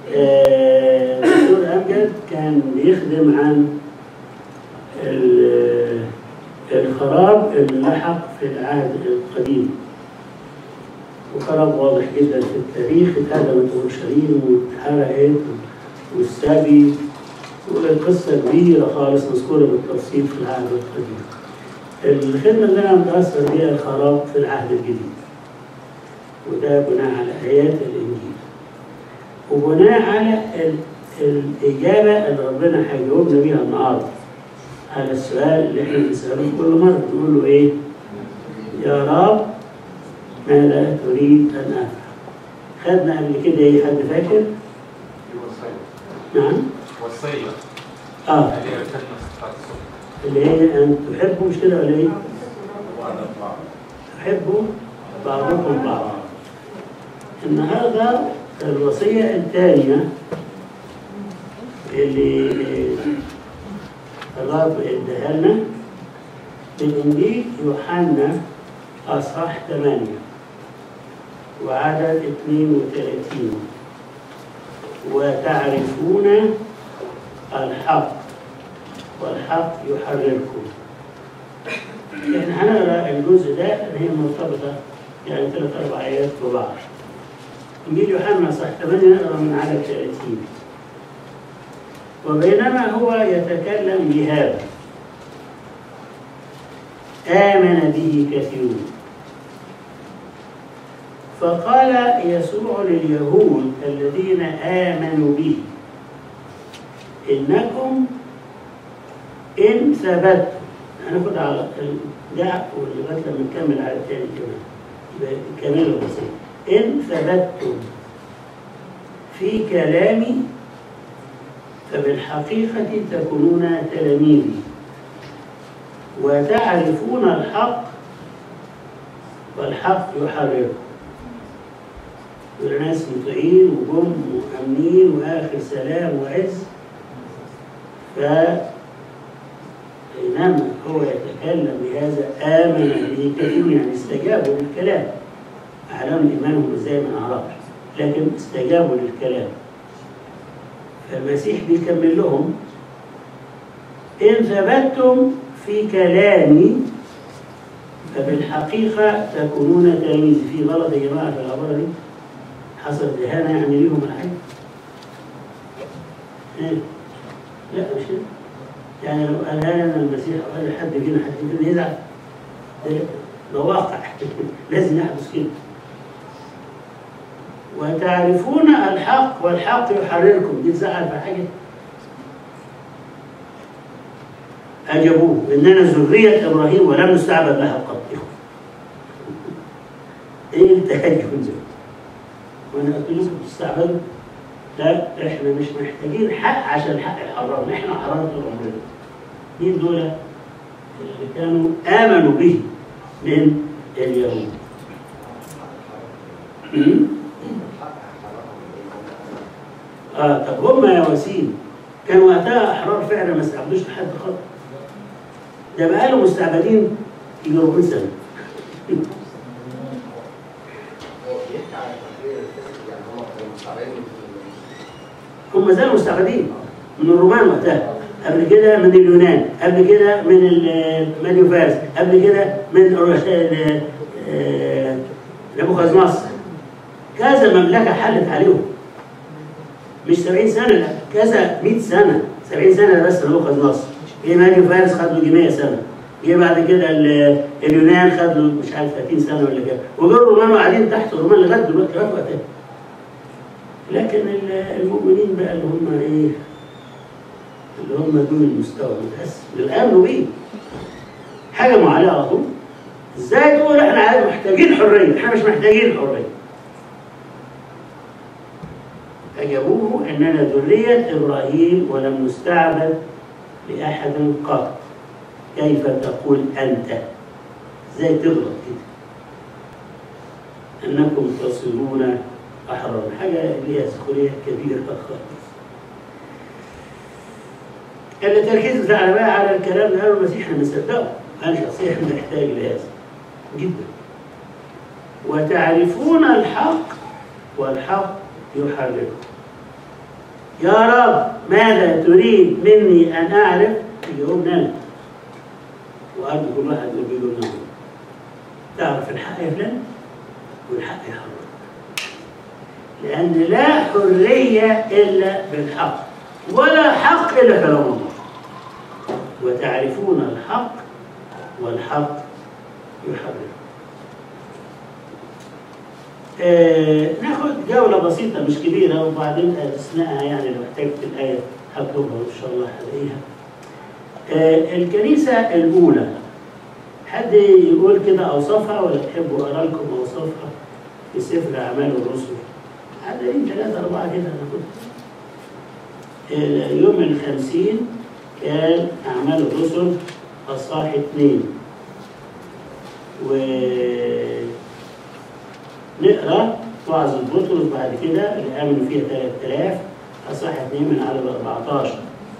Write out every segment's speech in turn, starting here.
آه، الدكتور أمجد كان بيخدم عن ال- الخراب اللي لحق في العهد القديم وخراب واضح جدا في التاريخ اتهدمت اورشليم واتحرقت والسبي وقصه كبيره خالص مذكوره بالتفصيل في العهد القديم. الخدمه اللي انا متاثر بيها الخراب في العهد الجديد. وده بناء على ايات الانجيل. وبناء على ال- الاجابه اللي ربنا هيجاوبنا بيها النهارده. على السؤال اللي احنا بنساله كل مره بنقول له ايه؟ يا رب ماذا تريد ان افعل؟ خدنا قبل كده ايه حد فاكر؟ الوصية نعم؟ وصية اه اللي هي كلمة صفات الصبح اللي هي ان تحبوا مش كده ولا ايه؟ تحبوا بعضكم بعضا. النهارده الوصيه الثانيه اللي الرب اداها لنا من انجيل يوحنا اصحاح 8 وعدد 32 وتعرفون الحق والحق يحرركم يعني هنقرا الجزء ده اللي هي مرتبطه يعني ثلاث اربع ايات ببعض انجيل يوحنا صح 8 نقرا من عدد 30 وبينما هو يتكلم بهذا آمن به كثيرون فقال يسوع لليهود الذين آمنوا به إنكم إن ثبتتم هناخد على ده ولغاية لما نكمل على الثاني كمان يبقى كمان الوصية إن ثبتتم في كلامي فبالحقيقة تكونون تلاميذي وتعرفون الحق والحق يحرركم دول ناس مطيعين وجم وامنين واخر سلام وعز فبينما هو يتكلم بهذا امن به كثير يعني استجابوا للكلام اعلنوا ايمانهم ازاي ما نعرفش لكن استجابوا للكلام فالمسيح بيكمل لهم إن ثبتتم في كلامي فبالحقيقة تكونون تلاميذ في غلط يا جماعة في العبارة دي حصلت إهانة يعني ليهم الحي إيه؟ لا مش كده يعني لو قال لنا المسيح أو قال لحد فينا حد فينا يزعل ده ده واقع لازم يحدث كده وتعرفون الحق والحق يحرركم دي تزعل في حاجة أجابوه إننا ذرية إبراهيم ولم نستعبد لها قط إيه التهجم ده؟ وأنا قلت لكم تستعبدوا؟ لا إحنا مش محتاجين حق عشان الحق يحررنا إحنا حررنا طول عمرنا مين دول اللي كانوا آمنوا به من اليهود م? اه طب هم يا وسيم كانوا وقتها احرار فعلا ما استعبدوش لحد خالص ده بقى لهم مستعبدين يجي 40 سنه هو بيحكي عن التقرير الفاسد يعني هم كانوا مستعبدين هم زالوا مستعبدين من الرومان وقتها قبل كده من اليونان قبل كده من ال- ماديو فارس قبل كده من أورش- ال- آه، نبوخذ نصر كذا مملكه حلت عليهم مش 70 سنه لا كذا 100 سنه 70 سنه بس نبوخذ نصر جه ماديو فارس خد له 100 سنه جه بعد كده ال- اليونان خد له مش عارف 30 سنه ولا كده وجه الرومان قاعدين تحت الرومان لغايه دلوقتي لغايه وقتها لكن ال- المؤمنين بقى اللي هم ايه اللي هم دون المستوى متأسف اللي آمنوا بيه حاجة عليها على طول ازاي تقول احنا عايز- محتاجين حرية احنا مش محتاجين حرية أجابوه أننا ذرية إبراهيم ولم نستعبد لأحد قط كيف تقول أنت ازاي تغلط كده أنكم تصيرون أحرار حاجة ليها سخرية كبيرة خالص التركيز بتاعنا بقى على الكلام ده المسيح احنا بنصدقه انا شخصيا محتاج لهذا جدا وتعرفون الحق والحق يحرركم يا رب ماذا تريد مني أن أعرف؟ يجاوبنا أنا وأرجو كل واحد يقول بيقول نعم تعرف الحق يا فلان والحق يحرك لأن لا حرية إلا بالحق ولا حق إلا كلام الله وتعرفون الحق والحق يحرر آه ناخد جولة بسيطة مش كبيرة وبعدين أثناءها يعني لو احتجت الآية هطلبها إن شاء الله هلاقيها. آه الكنيسة الأولى حد يقول كده أوصافها ولا تحبوا أقرأ لكم أوصافها في سفر أعمال الرسل؟ عددين ثلاثة أربعة كده أنا كنت آه، يوم الخمسين كان أعمال الرسل أصحاح اتنين و نقرا وعظ بطرس بعد كده اللي امنوا فيها 3000 اصح 2 من عدد 14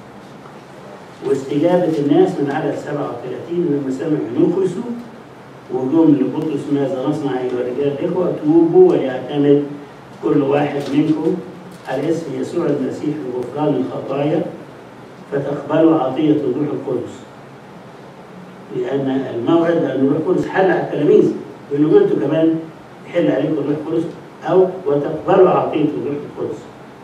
واستجابة الناس من عدد 37 لما سمعوا نفسوا وجم لبطرس ماذا نصنع أيها الرجال الإخوة توبوا وليعتمد كل واحد منكم على اسم يسوع المسيح لغفران الخطايا فتقبلوا عطية الروح القدس لأن الموعد لأن الروح القدس حل على التلاميذ وإنهم أنتم كمان يحل عليكم الروح القدس أو وتقبلوا عطية الروح القدس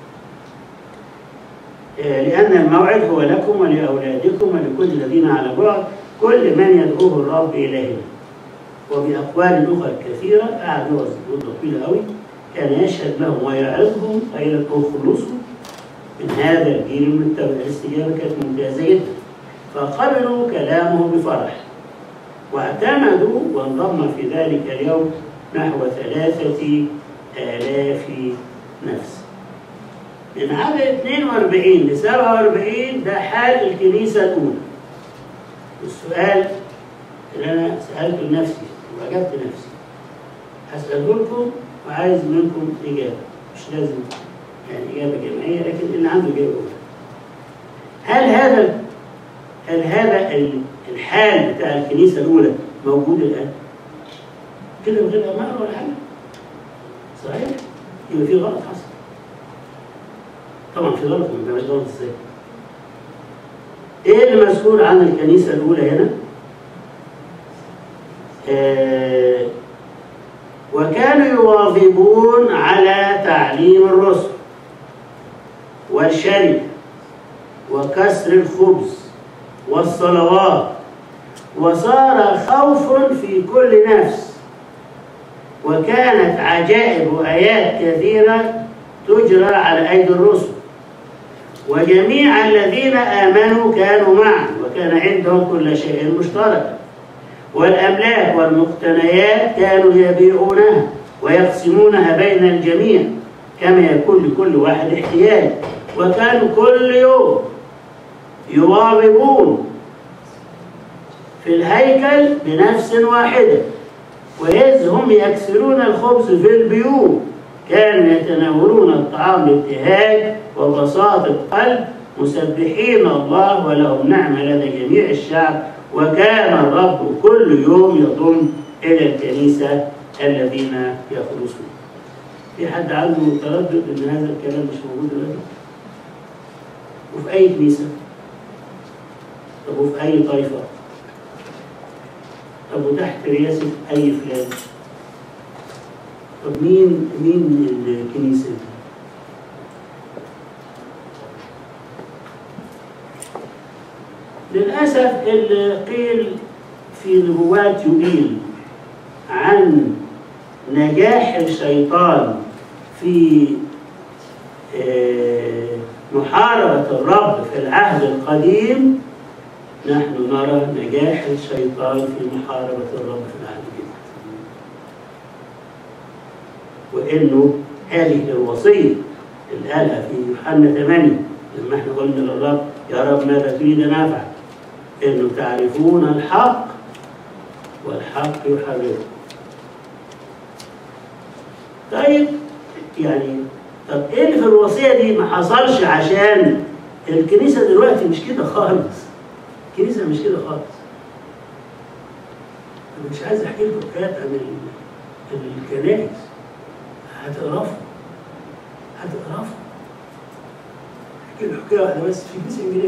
آه، لأن الموعد هو لكم ولأولادكم ولكل الذين على بعد كل من يدعوه الرب إلهنا وبأقوال أخرى كثيرة قعد يوعظ مدة طويلة قوي كان يشهد لهم ويعظهم قيل اخلصوا من هذا الجيل المتبع الاستجابة كانت ممتازة جدا فقبلوا كلامه بفرح واعتمدوا وانضم في ذلك اليوم نحو ثلاثة آلاف نفس من عدد 42 ل 47 ده حال الكنيسة الأولى السؤال اللي أنا سألته لنفسي وأجبت نفسي هسأله لكم وعايز منكم إجابة مش لازم يعني إجابة جماعية لكن اللي عنده إجابة أولى هل هذا هل هذا ال- الحال بتاع الكنيسة الأولى موجود الآن؟ كده من غير أمانة ولا حاجة صحيح؟ يبقى في غلط حصل طبعا في غلط ما بيبقاش غلط ازاي؟ ايه اللي مسؤول عن الكنيسة الأولى هنا؟ آه وكانوا يواظبون على تعليم الرسل والشركة وكسر الخبز والصلوات وصار خوف في كل نفس وكانت عجائب وآيات كثيرة تجرى على أيدي الرسل وجميع الذين آمنوا كانوا معا وكان عندهم كل شيء مشترك والأملاك والمقتنيات كانوا يبيعونها ويقسمونها بين الجميع كما يكون لكل واحد احتياج وكانوا كل يوم يواظبون في الهيكل بنفس واحدة وإذ هم يكسرون الخبز في البيوت كانوا يتناولون الطعام بابتهاج وبساطة قلب مسبحين الله ولهم نعمة لدى جميع الشعب وكان الرب كل يوم يضم إلى الكنيسة الذين يخلصون في حد عنده تردد ان هذا الكلام مش موجود دلوقتي؟ وفي اي كنيسه؟ طب وفي اي طائفه؟ طب وتحت رئاسه اي فلان؟ طب مين مين الكنيسه دي؟ للاسف اللي قيل في نبوات يوئيل عن نجاح الشيطان في آه، محاربة الرب في العهد القديم نحن نرى نجاح الشيطان في محاربة الرب في العهد الجديد وإنه هذه الوصية اللي قالها في يوحنا 8 لما احنا قلنا للرب يا رب ماذا تريد أن أفعل؟ إنه تعرفون الحق والحق يحرركم طيب يعني طب ايه اللي في الوصيه دي ما حصلش عشان الكنيسه دلوقتي مش كده خالص الكنيسه مش كده خالص انا مش عايز احكي لكم حكايات عن ال- الكنائس هتقرفوا هتقرفوا احكي له حكايه واحده بس في كنيسه انجيليه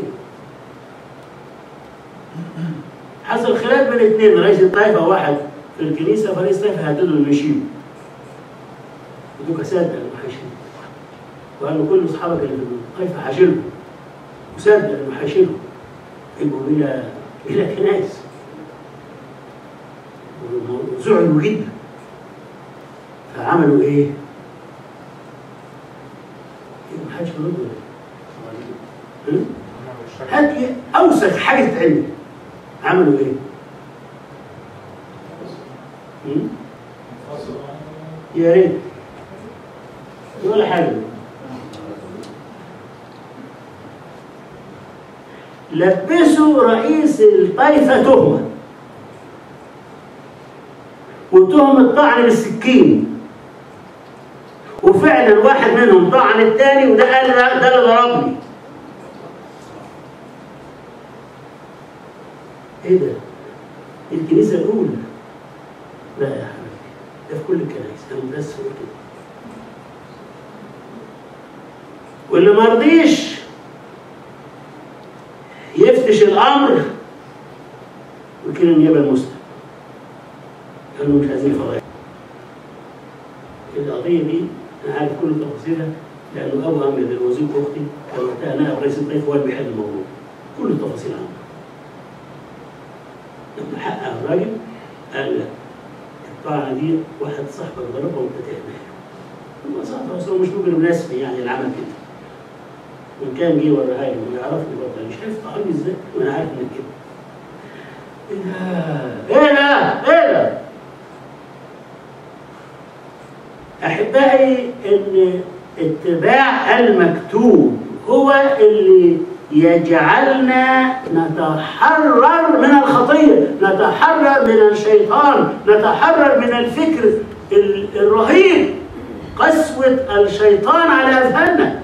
حصل خلاف بين اثنين رئيس الطائفه واحد في الكنيسه فرئيس الطائفه هدده انه يشيله يقول صدق انه هيشيله وقال له كل اصحابك اللي في الطائفه هشيلهم وصدق انه هيشيلهم يبقوا الى الى كنائس وزعلوا جدا فعملوا ايه؟ ما حدش بيرد ولا إيه؟ ها؟ هات لي اوسخ حاجه تتعمل عملوا ايه؟ هم؟ يا ريت ولا حاجه لبسوا رئيس الطائفه تهمه وتهمة طعن بالسكين وفعلا واحد منهم طعن الثاني وده قال ده ده اللي ضربني ايه ده؟ الكنيسة الأولى لا يا حبيبي ده في كل الكنائس أنا بس قلت كده واللي ما رضيش يفتش الأمر وكيل النيابة المسلم قالوا مش عايزين فضايح القضية دي أنا عارف كل تفاصيلها لأنه أبو أمجد الوزير أختي كان وقتها نائب رئيس الطيف هو اللي بيحل الموضوع كل التفاصيل عنه لما حقق الراجل قال لك الطاعة دي واحد صاحبك ضربه وأنت تعملها هو صاحبه أصلا مش ممكن مناسبي يعني العمل كده وإن كان جه وراها لي ويعرفني برضه مش عارف طعمي إزاي وأنا عارف إنك كده إيه ده؟ إيه ده؟ إيه ده؟ أحبائي إن اتباع المكتوب هو اللي يجعلنا نتحرر من الخطية نتحرر من الشيطان نتحرر من الفكر ال- الرهيب قسوة الشيطان على أذهاننا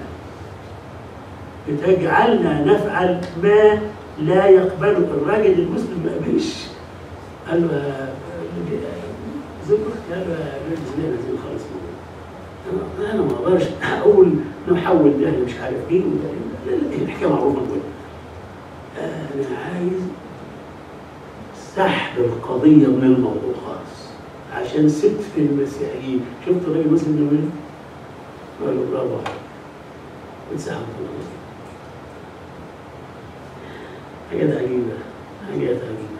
بتجعلنا نفعل ما لا يقبله الراجل المسلم ما قبلش قال له يا- زي ما قلت قال له يا راجل زي زي خالص انا انا ما اقدرش اقول نحول ده مش عارف ايه وده لا لا لا، الحكايه معروفه كلها انا عايز سحب القضيه من الموضوع خالص عشان ست في المسيحيين شفت الراجل المسلم ده وين؟ قال له برافو عليك واتسحب من المسلم حاجات عجيبه حاجات عجيبه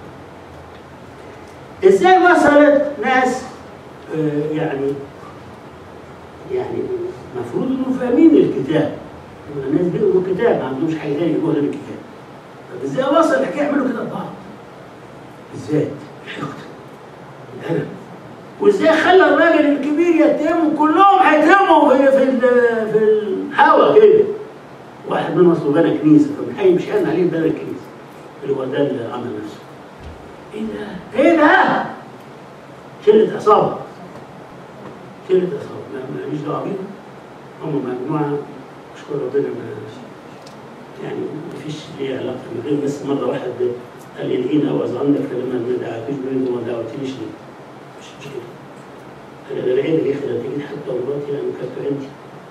ازاي وصلت ناس آه، يعني يعني المفروض انهم فاهمين الكتاب الناس بيقروا الكتاب ما عندهمش حاجه ثانيه يقولها غير الكتاب طب ازاي وصل الحكايه يعملوا كده لبعض؟ ازاي؟ الحقد الألم وازاي خلى الراجل الكبير يتهموا كلهم هيتهموا في في ال- في الهوا كده واحد منهم اصله بنى كنيسه فبنحيي مش قال عليه بنى الكنيسه اللي هو ده اللي عمل نفسه ايه ده؟ ايه ده؟ شلة عصابة شلة عصابة ما- ماليش دعوة بيهم هم مجموعة أشكر ربنا ما يعني ما فيش لي علاقة من غير بس مرة واحد قال لي الحين أوعظ عنك فلما ما دعاكيش بيهم وما دعوتنيش ليه مش مش كده أنا ده العين اللي خلتني حتى مراتي لأن كانت عندي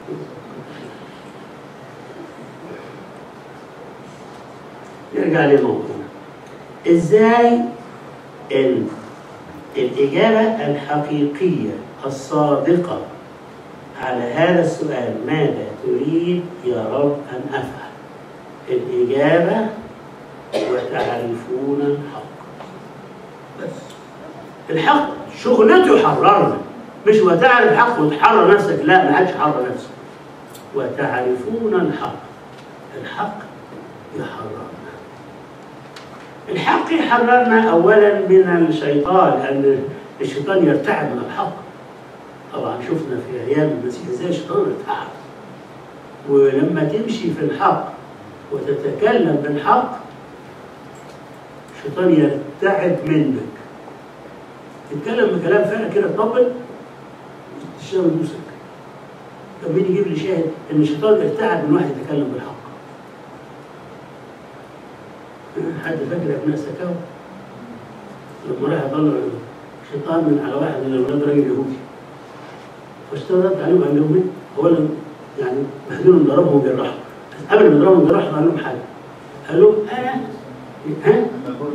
نرجع لموضوعنا ازاي ال- الإجابة الحقيقية الصادقة على هذا السؤال ماذا تريد يا رب أن أفعل الإجابة وتعرفون الحق بس الحق شغلته يحررنا مش وتعرف الحق وتحرر نفسك لا ما حدش يحرر نفسه وتعرفون الحق الحق يحررنا الحق يحررنا اولا من الشيطان لان الشيطان يرتعب من الحق طبعا شفنا في ايام المسيح ازاي الشيطان ارتعب ولما تمشي في الحق وتتكلم بالحق الشيطان يرتعب منك تتكلم بكلام فعلا كده تطبل تشتغل يدوسك طب مين يجيب لي شاهد ان الشيطان ارتعب من واحد يتكلم بالحق حد فاكر ابناء سكاوى لما راح يطلع شيطان من على واحد من الاولاد راجل يهودي فاشترط عليهم ان يومين اولا يعني بهدلهم ضربهم وجرحهم قبل ما يضربهم راح قال لهم حاجه قال لهم انا ها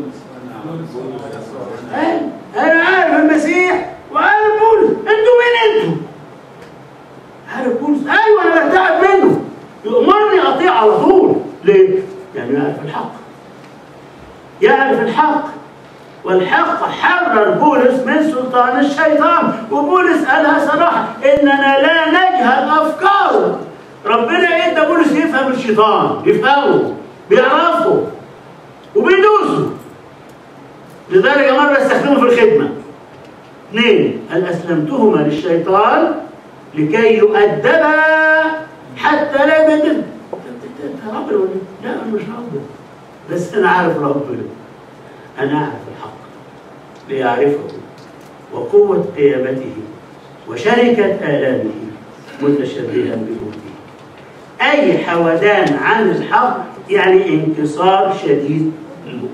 أنا أنا عارف المسيح وعارف بولس أنتوا مين أنتوا؟ عارف بولس أيوه أنا برتعب منه يأمرني أطيع على طول ليه؟ يعني يعرف الحق يعرف الحق والحق حرر بولس من سلطان الشيطان وبولس قالها صراحة إننا لا نجهل أفكاره ربنا ادى بولس يفهم الشيطان يفهمه بيعرفه وبيدوسه لذلك مرة استخدمه في الخدمة اثنين قال أسلمتهما للشيطان لكي يؤدبا حتى لا يبدل انت رب ولا لا انا مش رب بس انا عارف ربنا انا اعرف الحق ليعرفه وقوة قيامته وشركة آلامه متشبها بموته أي حودان عن الحق يعني انكسار شديد للمؤمن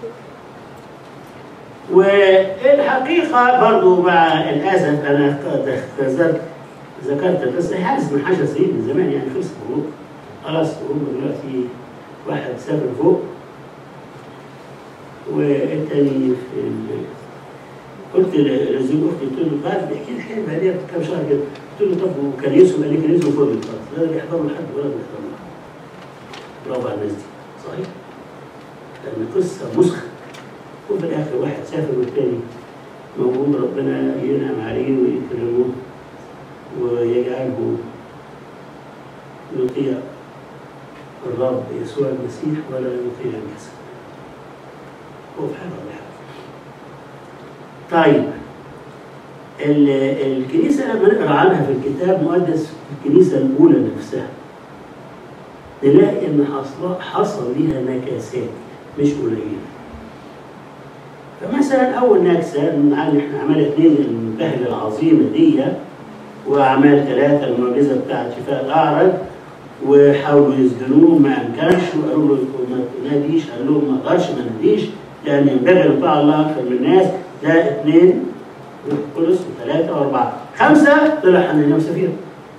والحقيقة برضو مع الأسف أنا ذكرت ذكرت بس حاسس من 10 سنين من زمان يعني خلص فوق خلاص هم دلوقتي واحد سافر فوق والتاني في ال... قلت لزوج اختي قلت له بعد بيحكي لي حكايه بقالها كام شهر كده قلت له طب وكان يسوع قال لي كان يسوع فوق الخلاص لا بيحضروا لحد ولا بيحضروا برافو على الناس دي صحيح؟ لأن قصة مسخة وفي الآخر واحد سافر والتاني موجود ربنا ينعم عليه ويكرمه ويجعله يطيع الرب يسوع المسيح ولا يطيع الجسد هو في حاجة ولا حاجة طيب ال- الكنيسة لما نقرأ عنها في الكتاب المقدس في الكنيسة الأولى نفسها نلاقي إن حصل حصل ليها نكاسات مش قليلة فمثلا أول نكسة عن إحنا عملنا اثنين البهجة العظيمة دي وأعمال ثلاثة المعجزة بتاعت شفاء الأعرج وحاولوا يسجنوه ما أمكنش وقالوا له ما تناديش قال لهم ما أقدرش ما ناديش لأن ينبغي أن يطاع الله أكثر من الناس ده اثنين روح القدس وثلاثة وأربعة خمسة طلع حنانيا وسفيرة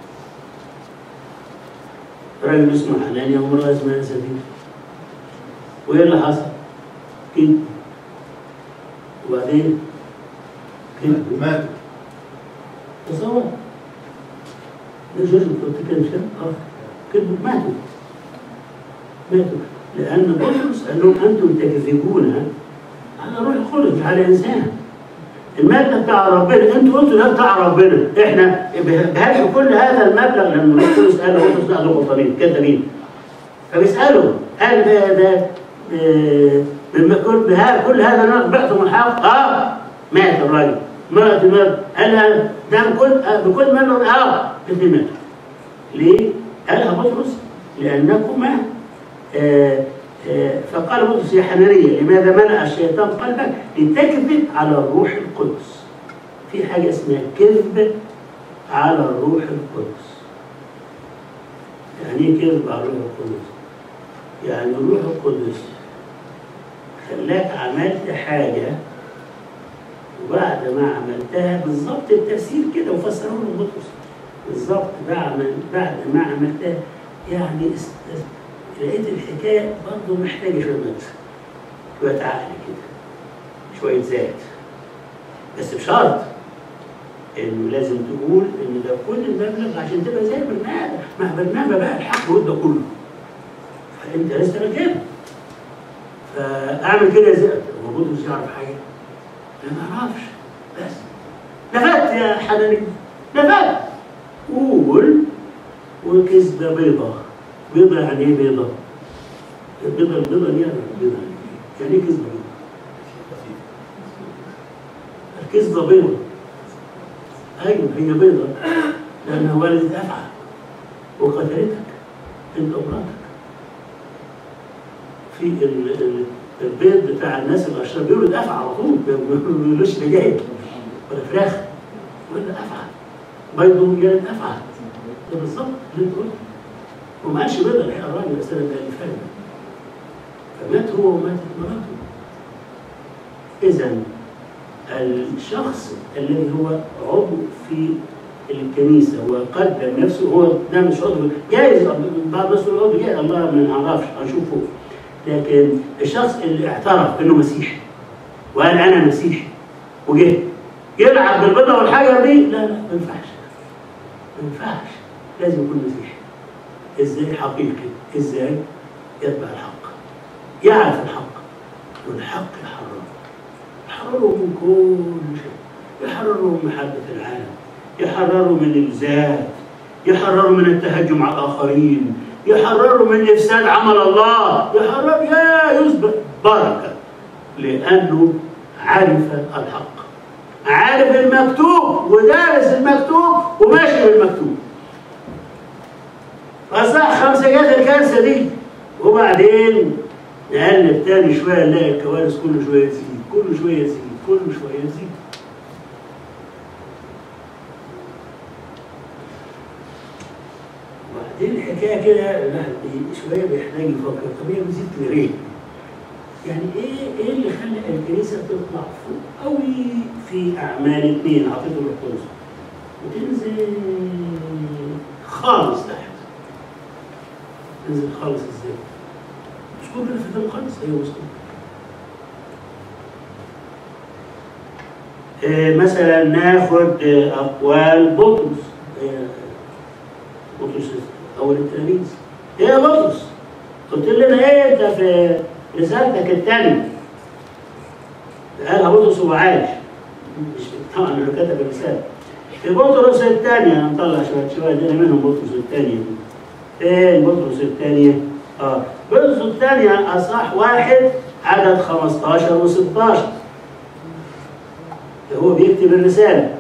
راجل اسمه حنانيا وامرأة اسمها سفيرة وإيه اللي حصل؟ كده وبعدين كده مات تصور ده جورج كنت كان شاب اه كذبوا ماتوا ماتوا لأن بطرس قال لهم أنتم تكذبون على روح القدس مش على إنسان المبلغ بتاع ربنا انتوا قلتوا ده بتاع ربنا احنا بهاش كل هذا المبلغ لان الروح القدس قال له بطرس لا دول غلطانين كذابين فبيسالوا هل ده ده آه، بما كل بها- كل هذا المبلغ بعتم الحق؟ اه مات الراجل مات مات قال لها ده بكل آه، بكل مبلغ اه الاثنين ماتوا ليه؟ قالها بطرس لانكما آه، آه، فقال بطرس يا حنانية لماذا ملأ الشيطان قلبك لتكذب على الروح القدس في حاجة اسمها كذب على الروح القدس يعني ايه كذب على الروح القدس؟ يعني الروح القدس خلاك عملت حاجة وبعد ما عملتها بالظبط التفسير كده وفسره له بطرس بالظبط بعد بعد ما عملتها يعني است... لقيت الحكايه برضه محتاجه شويه مدرسه شويه عقل كده شويه ذات بس بشرط انه لازم تقول ان ده كل المبلغ عشان تبقى زي برنامج مع برنامج بقى الحق وده كله فانت لسه كده فاعمل كده زي هو بطرس يعرف حاجه؟ لا ما اعرفش بس نفدت يا حناني نفدت قول وكذبه بيضه بيضه يعني ايه بيضه؟ البيضه البيضه دي يعني بيضه يعني ايه كذبه بيضه؟ الكذبه بيضه ايوه هي بيضه لانها ولدت افعى وقتلتك انت ومراتك في ال- ال- البيض بتاع الناس الاشرار بيولد افعى على طول ما بيقولوش دجاج ولا فراخ ولا افعى بيضه يلد افعى ده بالظبط اللي انت قلته وما قالش بيضه الحقيقه الراجل السنه اللي فاتت فمات هو وماتت مراته اذا الشخص الذي هو عضو في الكنيسه وقدم نفسه هو ده مش عضو جايز بعض الناس يقول عضو جايز الله ما نعرفش هنشوفه لكن الشخص اللي اعترف انه مسيحي وقال انا مسيحي وجه يلعب بالبيضه والحجر دي لا لا ما ينفعش ما ينفعش لازم يكون مسيحي ازاي حقيقي ازاي يتبع الحق يعرف الحق والحق يحرره يحرره من كل شيء يحرره من محبة العالم يحرره من الذات يحرره من التهجم على الآخرين يحرره من إفساد عمل الله يحرره يا يثبت بركة لأنه عرف الحق عارف المكتوب ودارس المكتوب وماشي بالمكتوب فصح خمسة جات الكارثة دي وبعدين نقلب تاني شوية نلاقي الكوارث كل شوية تزيد كل شوية تزيد كل شوية تزيد وبعدين الحكاية كده الواحد بي- شوية بيحتاج يفكر طب هي بتزيد ليه؟ يعني ايه ايه اللي خلى الكنيسة تطلع فوق قوي في أعمال اتنين عطيته الروح القدس وتنزل خالص تحت تنزل خالص ازاي؟ مش كل في الكتاب المقدس ايوه مش كله. آه، مثلا ناخد آه، اقوال بطرس آه، بطرس اول التلاميذ ايه يا بطرس؟ قلت لنا ايه انت في رسالتك الثانيه قالها بطرس وهو عايش مش طبعا اللي كتب الرساله في بطرس الثانيه نطلع شويه شويه دي منهم بطرس الثانيه فين بطرس الثانيه؟ اه بطرس الثانيه اصح واحد عدد 15 و16 هو بيكتب الرسالة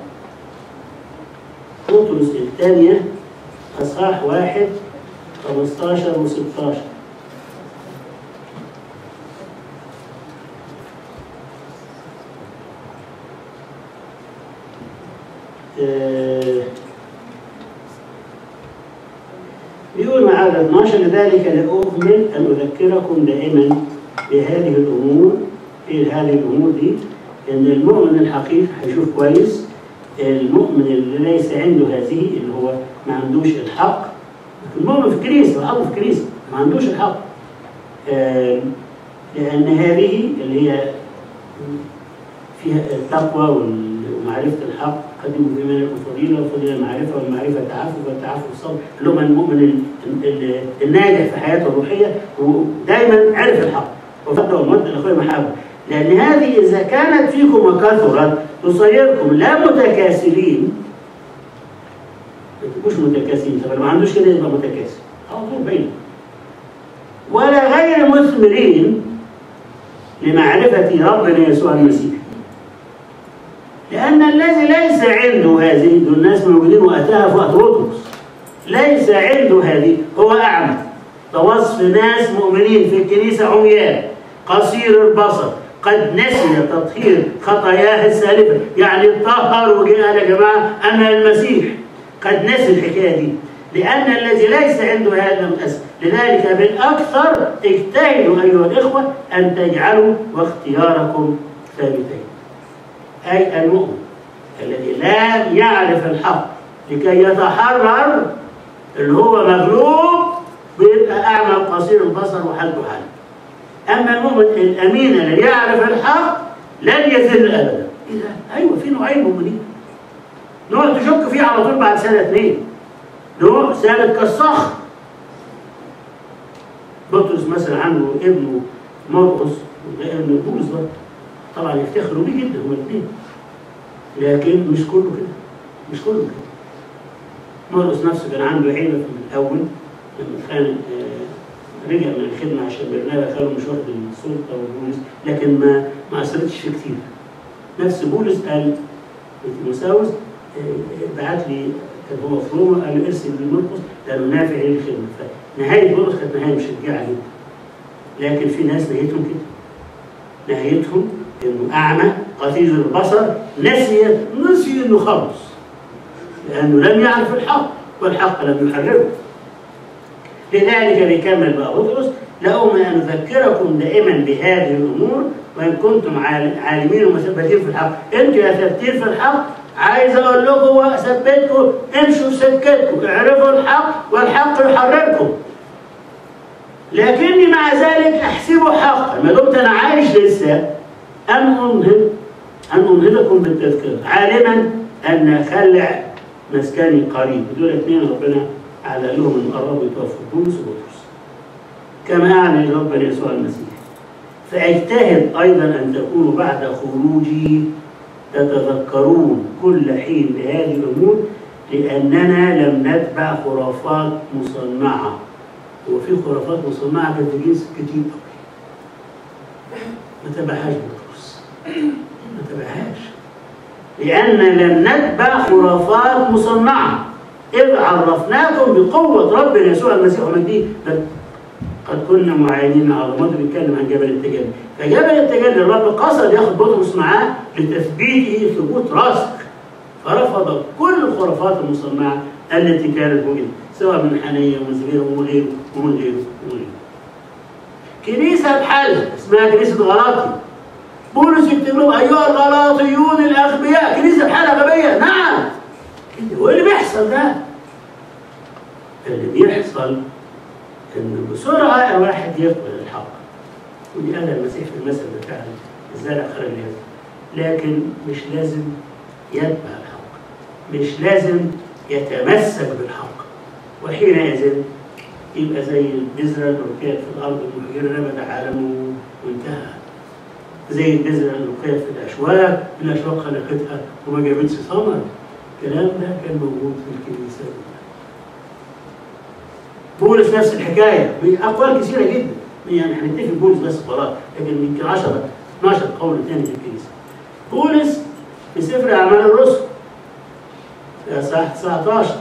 بطرس الثانية أصحاح واحد 15 و 16 آه، بيقول مع عدد 12 لذلك لأؤمن أن أذكركم دائما بهذه الأمور في هذه الأمور دي ان المؤمن الحقيقي هيشوف كويس المؤمن اللي ليس عنده هذه اللي هو ما عندوش الحق المؤمن في الكنيسه وحاطه في الكنيسه ما عندوش الحق آه، لان هذه اللي هي فيها التقوى وال- ومعرفه الحق قدموا في من الفضيله والفضيله المعرفه والمعرفه التعفف والتعفف الصبر اللي هم المؤمن ال- ال- الناجح في حياته الروحيه ودايما عرف الحق وفضل المد الاخوه محبه لأن هذه إذا كانت فيكم وكثرت تصيركم لا متكاسلين ما تبقوش متكاسلين طب اللي ما عندوش كده يبقى متكاسل على طول باين ولا غير مثمرين لمعرفة ربنا يسوع المسيح لأن الذي ليس عنده هذه دول الناس موجودين وقتها في وقت بطرس ليس عنده هذه هو أعمى ده وصف ناس مؤمنين في الكنيسة عميان قصير البصر قد نسي تطهير خطاياه السالفة يعني اتطهر وجاء يا جماعة أنا المسيح قد نسي الحكاية دي لأن الذي ليس عنده هذا الأسر لذلك بالأكثر اجتهدوا أيها الإخوة أن تجعلوا واختياركم ثابتين أي المؤمن الذي لا يعرف الحق لكي يتحرر اللي هو مغلوب بيبقى أعمى قصير البصر وحالته حال أما المؤمن الأمين الذي يعرف الحق لن يذل أبدا إيه ده؟ أيوه في نوعين مؤمنين نوع تشك فيه على طول بعد سنة اثنين نوع ثابت كالصخر بطرس مثلا عنده ابنه مرقس وده ابن بولس ده طبعا يفتخروا بيه جدا هما الاثنين لكن مش كله كده مش كله كده مرقس نفسه كان عنده عيبه في الاول لما كان آه، رجع من الخدمه عشان برنابا قالوا مش واخد السلطه وبولس لكن ما ما اثرتش فيه كتير نفس بولس قال تيموساوس آه، بعت لي كان هو في روما قال له ارسل لمرقس لانه نافع للخدمه فنهايه بولس كانت نهايه مشجعه جدا لكن في ناس نهايتهم كده نهايتهم انه اعمى قصير البصر نسي نسي انه خلص لانه لم يعرف الحق والحق لم يحرره لذلك بيكمل بقى بطرس لأؤمن أن أذكركم دائما بهذه الأمور وإن كنتم عال- عالمين ومثبتين في الحق أنتوا يا ثابتين في الحق عايز اقول لكم واثبتكم امشوا في سكتكم اعرفوا الحق والحق يحرركم لكني مع ذلك احسبه حقا ما دمت انا عايش لسه ان انهض ان انهضكم بالتذكره عالما ان خلع مسكني قريب دول اثنين ربنا على لهم ان قربوا يتوفوا بولس وبطرس كما اعلن ربنا يسوع المسيح فاجتهد ايضا ان تكونوا بعد خروجي تتذكرون كل حين بهذه الامور لاننا لم نتبع خرافات مصنعه وفي خرافات مصنعه كانت في جنس كتير قوي ما تبعهاش بطرس ما تبعهاش لأن لم نتبع خرافات مصنعة إذ عرفناكم بقوة ربنا يسوع المسيح ومجده بل قد كنا معينين على مصر بيتكلم عن جبل التجلي فجبل التجلي الرب قصد ياخد بطرس معاه لتثبيته ثبوت راسخ فرفض كل الخرافات المصنعة التي كانت موجودة سواء من حنية ومن زبيرة ومن غيره ومن غيره ومن غيره كنيسة بحالها اسمها كنيسة غلاطي بولس يكتب لهم ايها الغلاطيون الاغبياء كنيسه بحالها غبيه نعم هو اللي بيحصل ده اللي بيحصل ان بسرعه الواحد يقبل الحق ودي قالها المسيح في المثل بتاع الزرع خرج لازم لكن مش لازم يتبع الحق مش لازم يتمسك بالحق وحينئذ يبقى زي البذره اللي ركبت في الارض المحجره نبت عالمه وانتهى زي البذرة اللي وقعت في الأشواك الأشواك خلقتها وما جابتش ثمر الكلام ده كان موجود في الكنيسة بولس نفس الحكاية بأقوال كثيرة جدا يعني هنتفق بولس بس خلاص لكن يمكن 10 12 قول تاني في الكنيسة بولس في سفر أعمال الرسل في إصحاح 19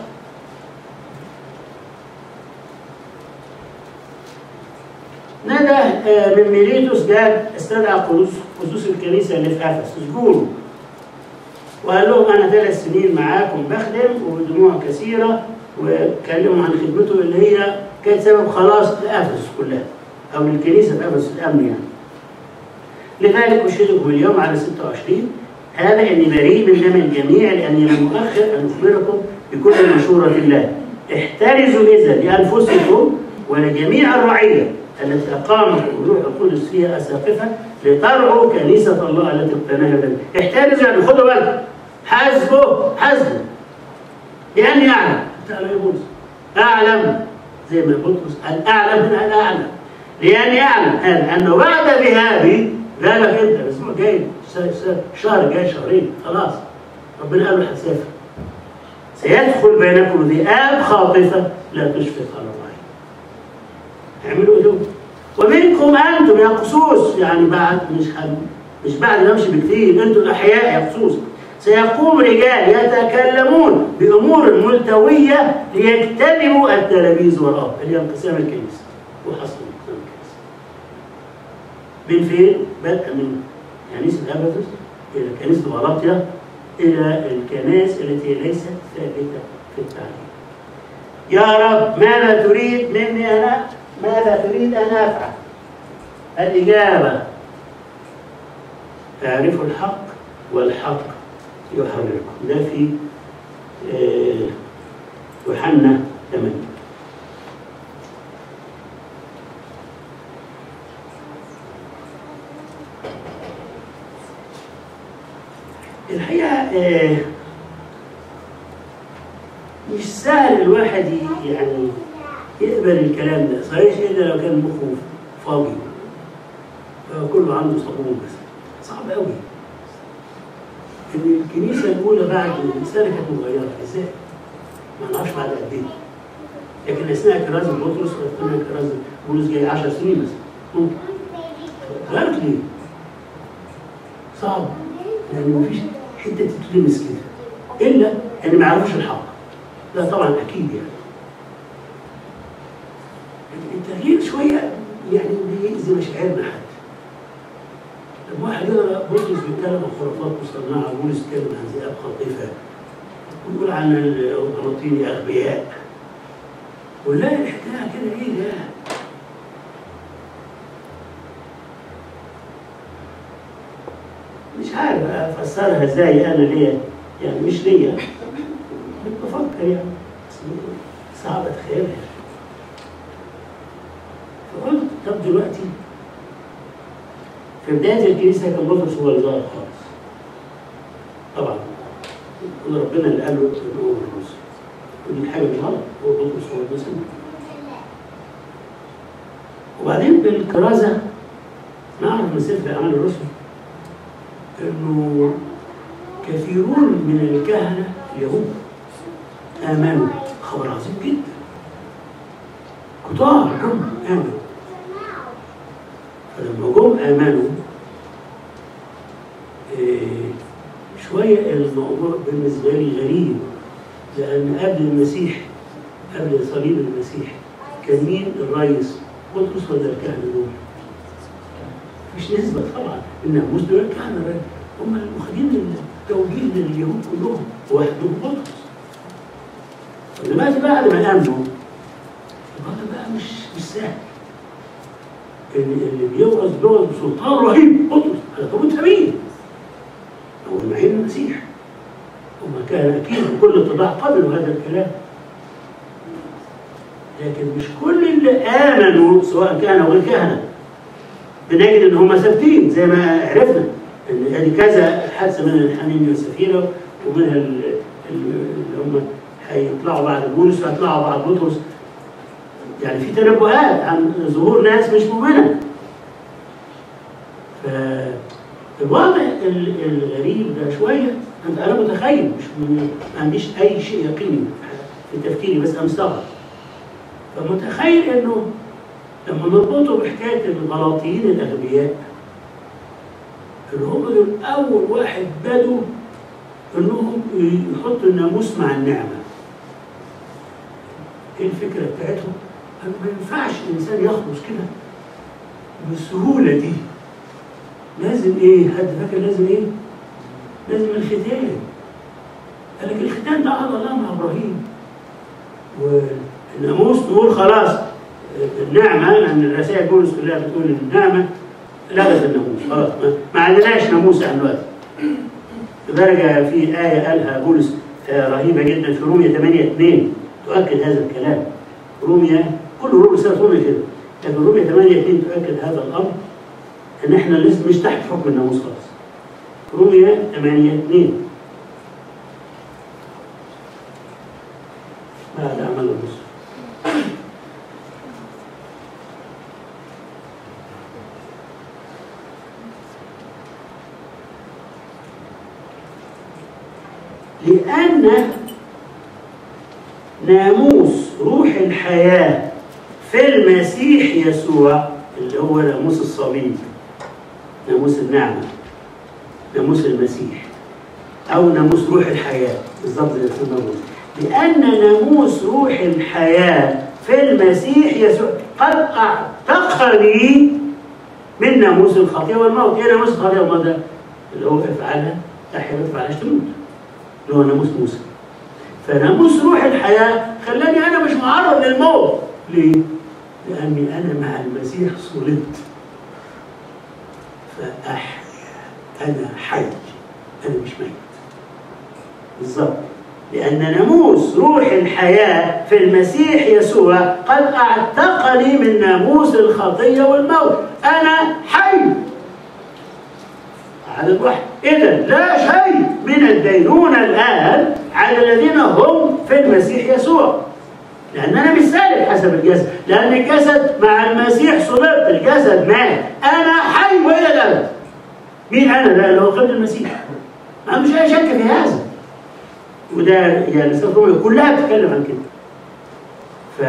ندى آه، من ميليتوس جاب استدعى قدوس قدوس الكنيسه اللي في افسس زوروا وقال لهم انا ثلاث سنين معاكم بخدم وبدموع كثيره وكلموا عن خدمته اللي هي كانت سبب خلاص لافسس كلها او للكنيسه في افسس الامن يعني. لذلك اشهدكم اليوم على 26 هذا اني بريء من دم الجميع لاني لم اؤخر ان اخبركم بكل مشوره الله. احترزوا اذا لانفسكم ولجميع الرعيه التي أقامت الروح القدس فيها أساقفة لترعوا كنيسة الله التي اقتناها بنا. احترزوا يعني خدوا بالكم حاسبوا حاسبوا لأني أعلم تعالى يا بولس أعلم زي ما بطرس قال أعلم هنا قال أعلم لأني أعلم قال أنه بعد ذهابي ذهبك أنت الأسبوع جاي شهر جاي شهرين خلاص ربنا قال له هتسافر سيدخل بينكم ذئاب خاطفة لا تشفق على الرعي اعملوا ايدهم ومنكم انتم يا قصوص يعني بعد مش هم مش بعد ما امشي بكثير انتم الاحياء يا قصوص سيقوم رجال يتكلمون بامور ملتويه ليجتنبوا التلاميذ وراءه اللي هي انقسام الكنيسه وحصل انقسام الكنيسه من فين؟ بدءا من كنيسه افسس الى كنيسه غلاطيا الى الكنائس التي ليست ثابته في التعليم. يا رب ماذا تريد مني انا؟ ماذا تريد ان افعل؟ الاجابه اعرفوا الحق والحق يحرركم ده في آه، يوحنا 8 الحقيقه آه، مش سهل الواحد ي- يعني يقبل الكلام ده صحيح الا لو كان مخه فاضي كله عنده صابون بس صعب قوي ان الكنيسه الاولى بعد الرساله كانت متغيره ازاي؟ ما نعرفش بعد قد ايه لكن اثناء كرازه بطرس واثناء كرازه بولس جاي 10 سنين مثلا ممكن غيرت ليه؟ صعب يعني مفيش حته تتلمس كده الا ان ما يعرفوش الحق لا طبعا اكيد يعني التغيير شويه يعني بيأذي مشاعرنا حتى لما واحد يقرا بولس بيتكلم عن خرافات مصنعه بولس بيتكلم عن ذئاب خاطفه ويقول عن الغلاطين اغبياء ولا الحكايه كده ايه ده؟ مش عارف افسرها ازاي انا ليه يعني مش ليا كنت بفكر يعني بس صعب اتخيلها فقلت طب دلوقتي في بداية الكنيسة كان بطرس هو اللي ظهر خالص طبعا ربنا اللي قال له إن هو الرسل ودي حاجة مش غلط هو بطرس هو المسيح وبعدين بالكرازة نعرف من سفر أعمال الرسل إنه كثيرون من الكهنة اليهود آمنوا خبر عظيم جدا كتار جم آمنوا فلما جم آمنوا إيه، شوية الموضوع بالنسبة لي غريب لأن قبل المسيح قبل صليب المسيح كان مين الرئيس؟ بطرس ولا الكهنة دول؟ مش نسبة طبعا الناموس دول الكهنة الرئيس. هم المخدين التوجيه لليهود كلهم وحدهم بطرس دلوقتي بعد ما امنوا الوضع بقى مش مش سهل اللي, اللي بيوعظ بيوعظ بسلطان رهيب بطرس على طب انت مين؟ هو المعين المسيح وما كان اكيد بكل اتضاع قبلوا هذا الكلام لكن مش كل اللي امنوا سواء كانوا غير كهنه بنجد ان هم ثابتين زي ما عرفنا ان ادي كذا حادثه من الحنين والسفينه ومنها ال- ال- اللي هم هيطلعوا بعد بولس وهيطلعوا بعد بطرس يعني في تنبؤات عن ظهور ناس مش مؤمنه فالوضع ال- الغريب ده شويه انت انا متخيل مش م- ما عنديش اي شيء يقيني في تفكيري بس انا مستغرب فمتخيل انه لما نربطه بحكايه الغلاطيين الاغبياء اللي هم دول اول واحد بدوا انهم يحطوا الناموس مع النعمه ايه الفكره بتاعتهم؟ قالوا ما ينفعش الانسان يخلص كده بالسهوله دي لازم ايه؟ حد فاكر لازم ايه؟ لازم الختان قال لك الختان ده عضى الله مع ابراهيم والناموس نقول خلاص النعمه لان الرسائل بولس كلها بتقول إن النعمه لغت الناموس خلاص ما- ما عندناش ناموس عن دلوقتي لدرجه في ايه قالها بولس آه، رهيبه جدا في روميا 8 2 تؤكد هذا الكلام روميا كل روميا سنه روميا كده لكن روميا 8 2 تؤكد هذا الامر ان احنا لسه مش تحت حكم الناموس خالص روميا 8 2 بعد عمل الرسل لأن ناموس روح الحياة في المسيح يسوع اللي هو ناموس الصليب ناموس النعمة ناموس المسيح أو ناموس روح الحياة بالظبط زي ما الناموس لأن ناموس روح الحياة في المسيح يسوع قد أعتقني من ناموس الخطيئة والموت إيه ناموس الخطيئة والموت ده؟ اللي هو افعلها تحيا ما تفعلهاش تموت اللي هو ناموس موسى فناموس روح الحياة خلاني أنا مش معرض للموت ليه؟ لأني أنا مع المسيح صلبت فأحيا أنا حي أنا مش ميت بالظبط لأن ناموس روح الحياة في المسيح يسوع قد أعتقني من ناموس الخطية والموت أنا حي على الواحد إذا لا شيء من الدينونة الآن على الذين هم في المسيح يسوع لأن أنا مش سالك حسب الجسد لأن الجسد مع المسيح صلبت الجسد مات أنا حي وإلى الأبد مين أنا ده اللي هو خلق المسيح ما مش أي شك في هذا وده يعني سورة روميا كلها بتتكلم عن كده ف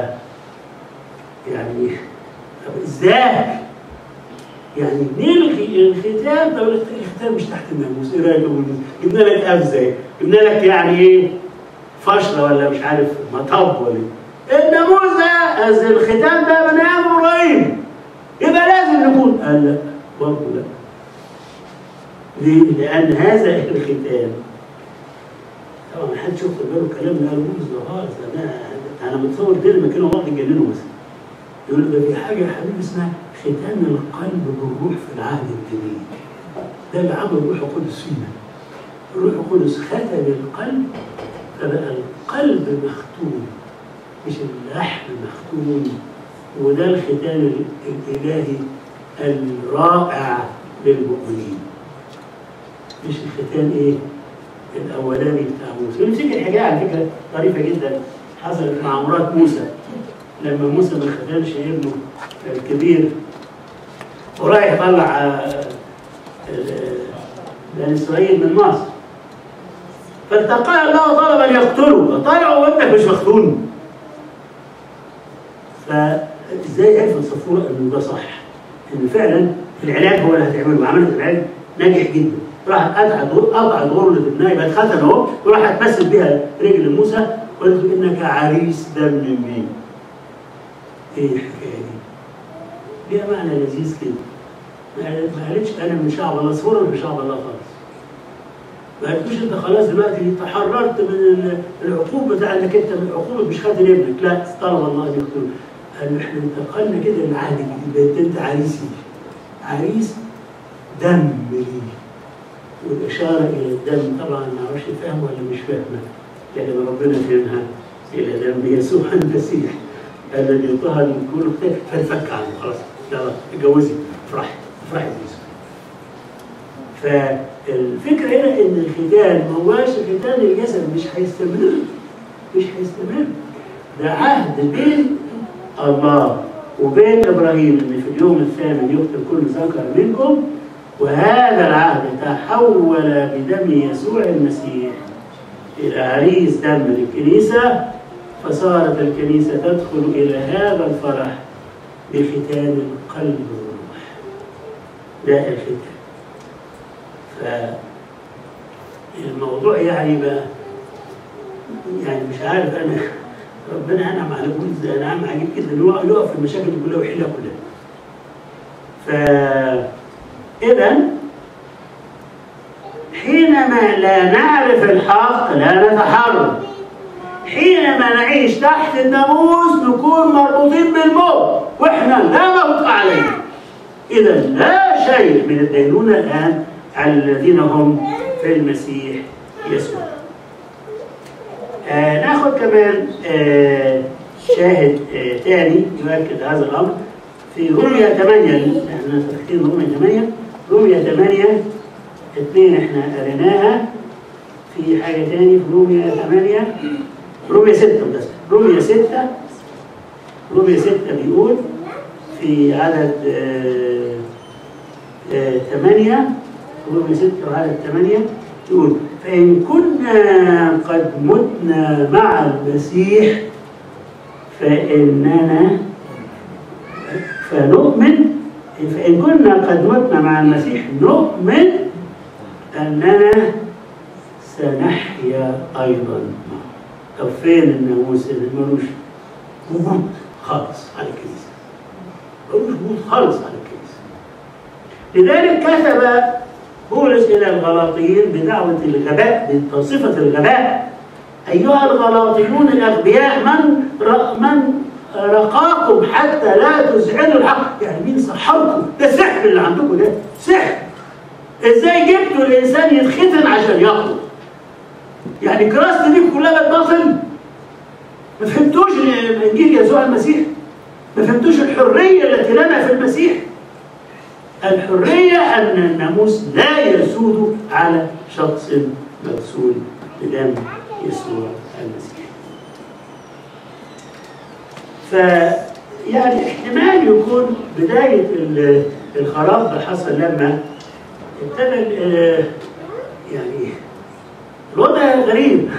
يعني طب ازاي يعني نلغي الختام طب الختام مش تحت الناموس ايه رايك جبنا لك افزع جبنا لك يعني ايه فشله ولا مش عارف مطب ولا إيه؟ الناموس ده قصدي الختام ده من ايام ابراهيم يبقى لازم نكون قال لا برضه لا ليه؟ لان هذا الختام طبعا ما حدش ياخد باله الكلام اللي قاله بولس ده خالص انا انا متصور كده لما كانوا بعض يتجننوا مثلا يقول ده في حاجه يا حبيبي اسمها ختان القلب بالروح في العهد الجديد ده اللي عمل الروح القدس فينا الروح القدس ختم القلب فبقى القلب مختوم مش اللحم مختوم وده الختان الإلهي الرائع للمؤمنين مش الختان إيه؟ الأولاني بتاع موسى ونفتكر الحكاية على فكرة طريفة جدا حصلت مع مرات موسى لما موسى ما ختمش ابنه الكبير ورايح يطلع آه، آه، بني إسرائيل من مصر فالتقى الله طلب ان يقتله طلعوا وابنك مش مختون فازاي عرفت صفوره انه ده صح ان فعلا العلاج هو اللي هتعمله وعملت العلاج ناجح جدا راحت قطعت قطعت غرة ابنها يبقى اتختن اهو وراحت تمثل بيها رجل موسى وقالت له انك عريس دم بي ايه الحكايه دي؟ ليها معنى لذيذ كده ما ما قالتش انا من شعب الله صورة من شعب الله خالص ما قالتوش انت خلاص دلوقتي تحررت من ال- العقوبه بتاع انك انت من عقوبه مش خاطر ابنك لا طلب الله ان يقتله قال له احنا انتقلنا كده للعهد الجديد بقيت انت عريسي عريس دم لي والاشاره الى الدم طبعا ما اعرفش فاهم ولا مش فاهمه لكن ربنا فهمها الى دم يسوع المسيح الذي طهر من كل كتاب فانفك عنه خلاص يلا اتجوزي افرحي افرحي بيسوع فالفكرة هنا إن الختان ما هواش ختان الجسد مش هيستمر مش هيستمر ده عهد بين الله وبين إبراهيم إن في اليوم الثامن يقتل كل ذكر منكم وهذا العهد تحول بدم يسوع المسيح إلى عريس دم للكنيسة فصارت الكنيسة تدخل إلى هذا الفرح بختان القلب والروح ده الختان فالموضوع يعني بقى يعني مش عارف انا ربنا انعم على كل ازاي انعم عجيب جدا ان هو يقف في المشاكل دي كلها ويحلها كلها. ف اذا حينما لا نعرف الحق لا نتحرك حينما نعيش تحت الناموس نكون مربوطين بالموت واحنا لا موت علينا اذا لا شيء من الدينونه الان على الذين هم في المسيح يسوع آه ناخد كمان آه شاهد آه تاني يؤكد هذا الامر في روميا 8 احنا فاكرين روميا 8 روميا 8 اثنين احنا قريناها في حاجه تاني في روميا 8 روميا 6 بس روميا 6 روميا 6 بيقول في عدد آه آه 8 روميا 6 وعدد 8 يقول فإن كنا قد متنا مع المسيح فإننا فنؤمن فإن كنا قد متنا مع المسيح نؤمن أننا سنحيا أيضا طب فين الناموس اللي ملوش وجود خالص على الكنيسة ملوش وجود خالص على الكنيسة لذلك كتب بولس إلى الغلاطيين بدعوة الغباء بصفة الغباء أيها الغلاطيون الأغبياء من ر... من رقاكم حتى لا تزعلوا الحق يعني مين سحركم ده سحر اللي عندكم ده سحر ازاي جبتوا الانسان يتختن عشان يقتل يعني كراسة دي كلها بقت باطل ما فهمتوش انجيل يسوع المسيح ما فهمتوش الحريه التي لنا في المسيح الحريه ان الناموس لا يسود على شخص مغسول بدم يسوع المسيح ف يعني احتمال يكون بدايه ال- الخراب ده حصل لما ابتدى ال- يعني الوضع غريب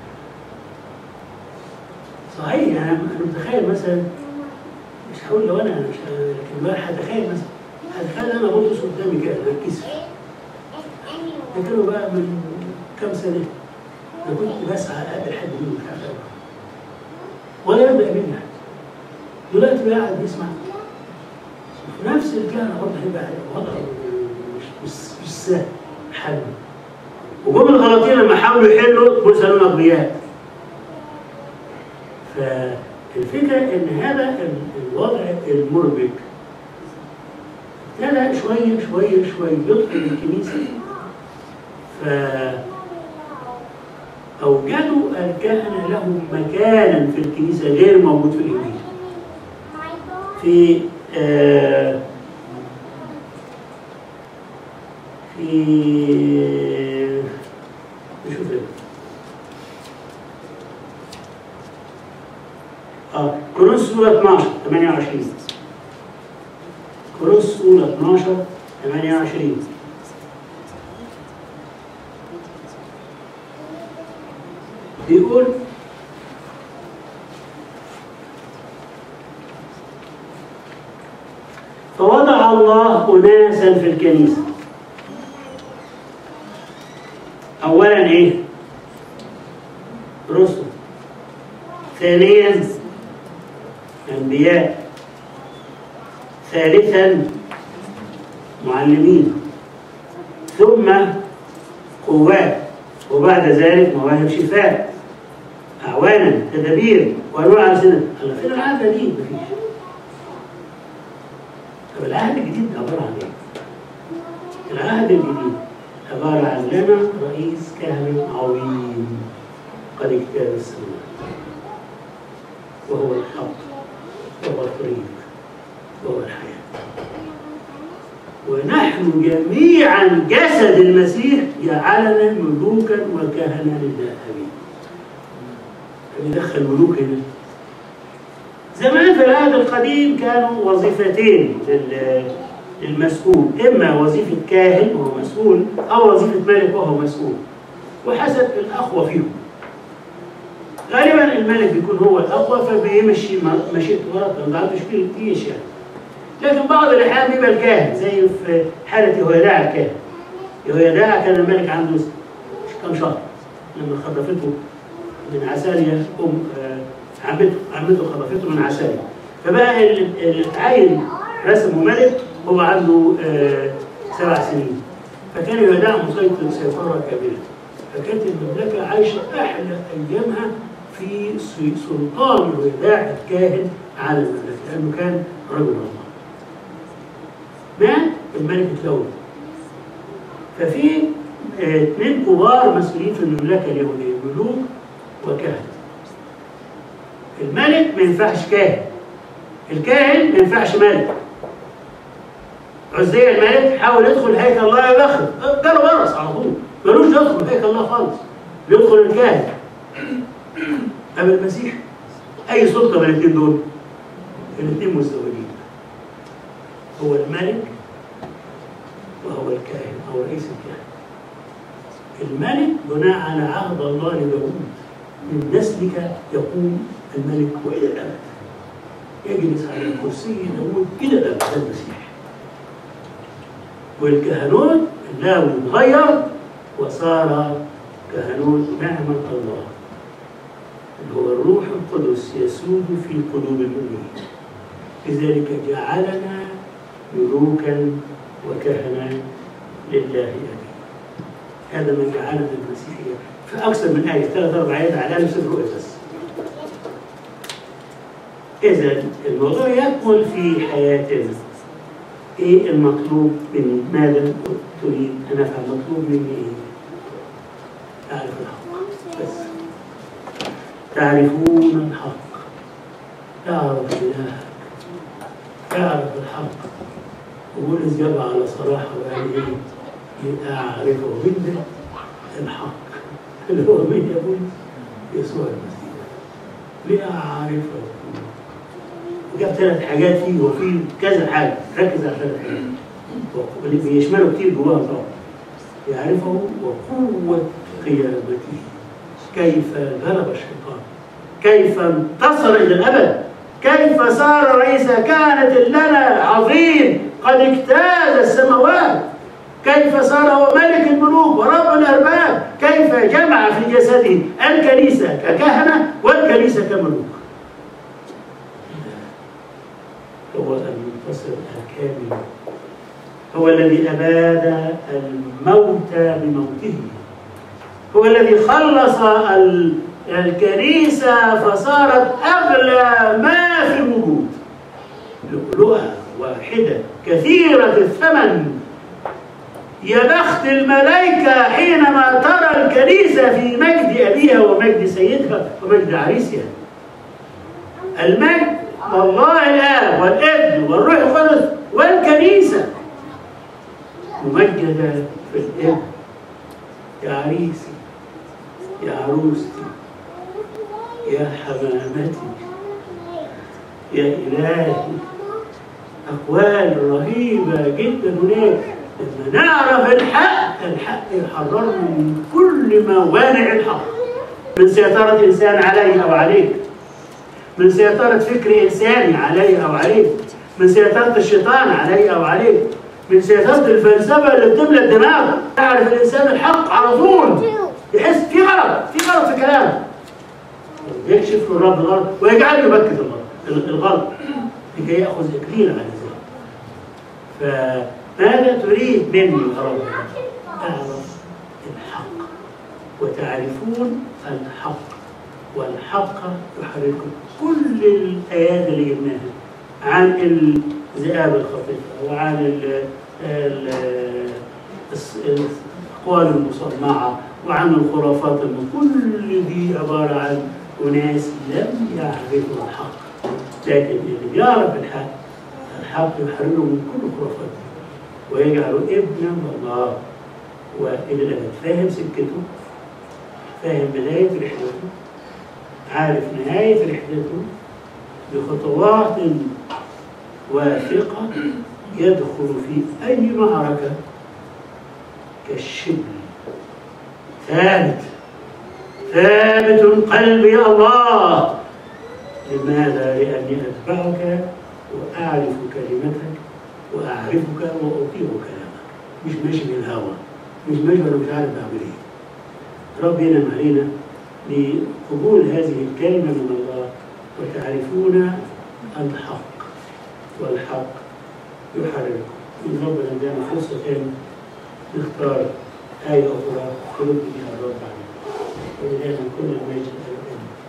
صحيح يعني انا أنا متخيل مثلا مش هقول لو انا مش ه- لكن بقى هتخيل مثلا هتخيل انا بطرس قدامي كده بركز ده كانوا بقى من كام سنه انا كنت بسعى اقابل حد منهم مش عارف أقابله. ولا يبدا يقابلني حد دلوقتي بقى قاعد بيسمع وفي نفس الكلام برضه هيبقى وضع مش مش مش سهل حل وجم الغلاطين لما حاولوا يحلوا دول سالونا اغبياء فالفكره ان هذا ال- الوضع المربك ابتدى شويه شويه شويه يدخل الكنيسه ف أوجدوا الكهنة لهم مكانا في الكنيسة غير موجود في الإنجيل في آه في نشوف إيه. اه كورنثوس سورة 12 28 كورنثوس سورة 12 28 بيقول فوضع الله أناسا في الكنيسة أولا إيه؟ رسل ثانيا أنبياء ثالثا معلمين ثم قوات وبعد ذلك مواهب شفاء أعوانا تدابير وأنواع ألسنة الله فين العهد القديم؟ مفيش طب العهد الجديد عبارة عن إيه؟ العهد الجديد عبارة عن لنا رئيس كهنة عظيم قد اجتاز السماء وهو الحق وهو الطريق وهو الحياة ونحن جميعا جسد المسيح جعلنا ملوكا وكهنة لله أبيه بندخل ملوك هنا زمان في العهد القديم كانوا وظيفتين لل- للمسؤول إما وظيفة كاهن وهو مسؤول أو وظيفة ملك وهو مسؤول وحسب الأقوى فيهم غالبا الملك بيكون هو الأقوى فبيمشي م- مشيئته ورا ما فيه كتير يعني لكن بعض الأحيان بيبقى الكاهن زي في حالة يهويداع الكاهن يهويداع كان الملك عنده كم شهر لما خطفته من عسالية أم آه، عمته عمته خطفته من عسالية فبقى ال- ال- العين رسمه ملك هو عنده آه، سبع سنين فكان يهويداع مسيطر سيطرة كاملة فكانت المملكة عايشة أحلى أيامها في س- سلطان يهويداع الكاهن على المملكة لأنه كان رجل الله مات الملك اتلوث ففي آه، اثنين كبار مسؤولين في المملكه اليهوديه ملوك وكهنه الملك ما ينفعش كاهن الكاهن ما ينفعش ملك عزية الملك حاول يدخل هيكل الله يبخر جاله برص على طول ملوش يدخل هيكل الله خالص يدخل الكاهن أما المسيح أي سلطة من الاثنين دول الاثنين مزدوجين هو الملك وهو الكاهن أو رئيس الكاهن الملك بناء على عهد الله لداود من نسلك يقوم الملك وإلى الأبد يجلس على كرسي داود إلى الأبد ده المسيح والكهنوت اللاوي اتغير وصار كهنوت نعمة الله اللي هو الروح القدس يسود في قلوب المؤمنين لذلك جعلنا ملوكا وكهنة لله أبيه هذا ما جعلنا المسيحية في أكثر من آية ثلاث أربع آيات على نفس الرؤية بس إذا الموضوع يكمن في حياتنا إيه المطلوب مني؟ ماذا تريد أن أفعل؟ مطلوب مني إيه؟ أعرف الحق بس تعرفون الحق تعرف إلهك تعرف الحق وبولس جاب على صراحة وقال إيه؟ أعرفه من ده الحق اللي هو مين يا بولس؟ يسوع المسيح لأعرفه وجاب ثلاث حاجات فيه وفي كذا حاجة ركز على ثلاث حاجات اللي بيشملوا كتير جواها طبعا يعرفه وقوة قيامته كيف غلب الشيطان كيف انتصر إلى الأبد كيف صار رئيس كانت لنا عظيم قد اجتاز السماوات كيف صار هو ملك الملوك ورب الأرباب كيف جمع في جسده الكنيسة ككهنة والكنيسة كملوك هو المنتصر الكامل هو الذي أباد الموت بموته هو الذي خلص ال- الكنيسة فصارت أغلى ما في الوجود لؤلؤة واحدة كثيرة الثمن يا بخت الملائكة حينما ترى الكنيسة في مجد أبيها ومجد سيدها ومجد عريسها المجد والله الآب والابن والروح القدس والكنيسة ممجدة في الابن يا عريسي يا عروستي يا حمامتي يا إلهي أقوال رهيبة جدا هناك لما نعرف الحق الحق يحررنا من كل موانع الحق من سيطرة إنسان علي أو عليك من سيطرة فكر إنساني علي أو عليك من سيطرة الشيطان علي أو عليك من سيطرة الفلسفة اللي بتملى الدماغ يعرف الإنسان الحق على طول يحس في غلط في غلط في كلامه يكشف له الرب الغلط ويجعله يبكت الغلط الغلط لكي يأخذ إكليل على ذلك فماذا تريد مني يا رب أعرف الحق وتعرفون الحق والحق يحرككم كل الآيات اللي جبناها عن الذئاب الخفيفة وعن ال ال الس- الأقوال المصنعة وعن الخرافات الم- كل دي عبارة عن أناس لم يعرفوا الحق لكن اللي بيعرف الحق الحق يحرره من كل الخرافات دي ويجعله ابنا الله وإلى الأبد فاهم سكته فاهم بداية رحلته عارف نهاية رحلته بخطوات واثقة يدخل في أي معركة كالشبل ثابت ثابت قلبي يا الله لماذا؟ لأني أتبعك وأعرف كلمتك وأعرفك وأطيع كلامك مش ماشي بالهوى مش ماشي وأنا مش عارف بعمل إيه رب ينعم علينا لقبول هذه الكلمة من الله وتعرفون الحق والحق يحرركم من ربنا ادانا فرصة تاني نختار آية أخرى ترد بها الرب علينا ولله كل المجد